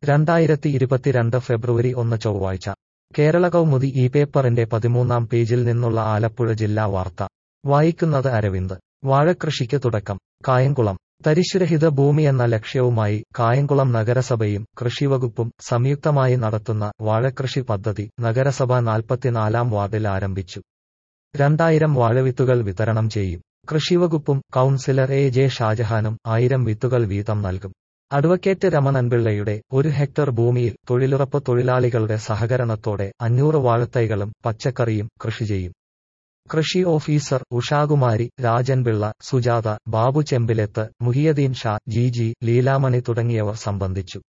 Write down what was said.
രണ്ടായിരത്തി ഇരുപത്തിരണ്ട് ഫെബ്രുവരി ഒന്ന് ചൊവ്വാഴ്ച കേരള കൗമുദി ഈ പേപ്പറിന്റെ പതിമൂന്നാം പേജിൽ നിന്നുള്ള ആലപ്പുഴ ജില്ലാ വാർത്ത വായിക്കുന്നത് അരവിന്ദ് വാഴക്കൃഷിക്ക് തുടക്കം കായംകുളം തരിശുരഹിത ഭൂമി എന്ന ലക്ഷ്യവുമായി കായംകുളം നഗരസഭയും കൃഷിവകുപ്പും സംയുക്തമായി നടത്തുന്ന വാഴക്കൃഷി പദ്ധതി നഗരസഭ നാൽപ്പത്തിനാലാം വാർഡിൽ ആരംഭിച്ചു രണ്ടായിരം വാഴവിത്തുകൾ വിതരണം ചെയ്യും കൃഷിവകുപ്പും കൌൺസിലർ എ ജെ ഷാജഹാനും ആയിരം വിത്തുകൾ വീതം നൽകും അഡ്വക്കേറ്റ് രമണൻപിള്ളയുടെ ഒരു ഹെക്ടർ ഭൂമിയിൽ തൊഴിലുറപ്പ് തൊഴിലാളികളുടെ സഹകരണത്തോടെ അഞ്ഞൂറ് വാഴത്തൈകളും പച്ചക്കറിയും കൃഷി ചെയ്യും കൃഷി officer Ushakumari Rajan Pillai Sujatha Babu Chembileth Muhiyadeen Shah G G Leelamani തുടങ്ങിയവർ സംബന്ധിച്ചു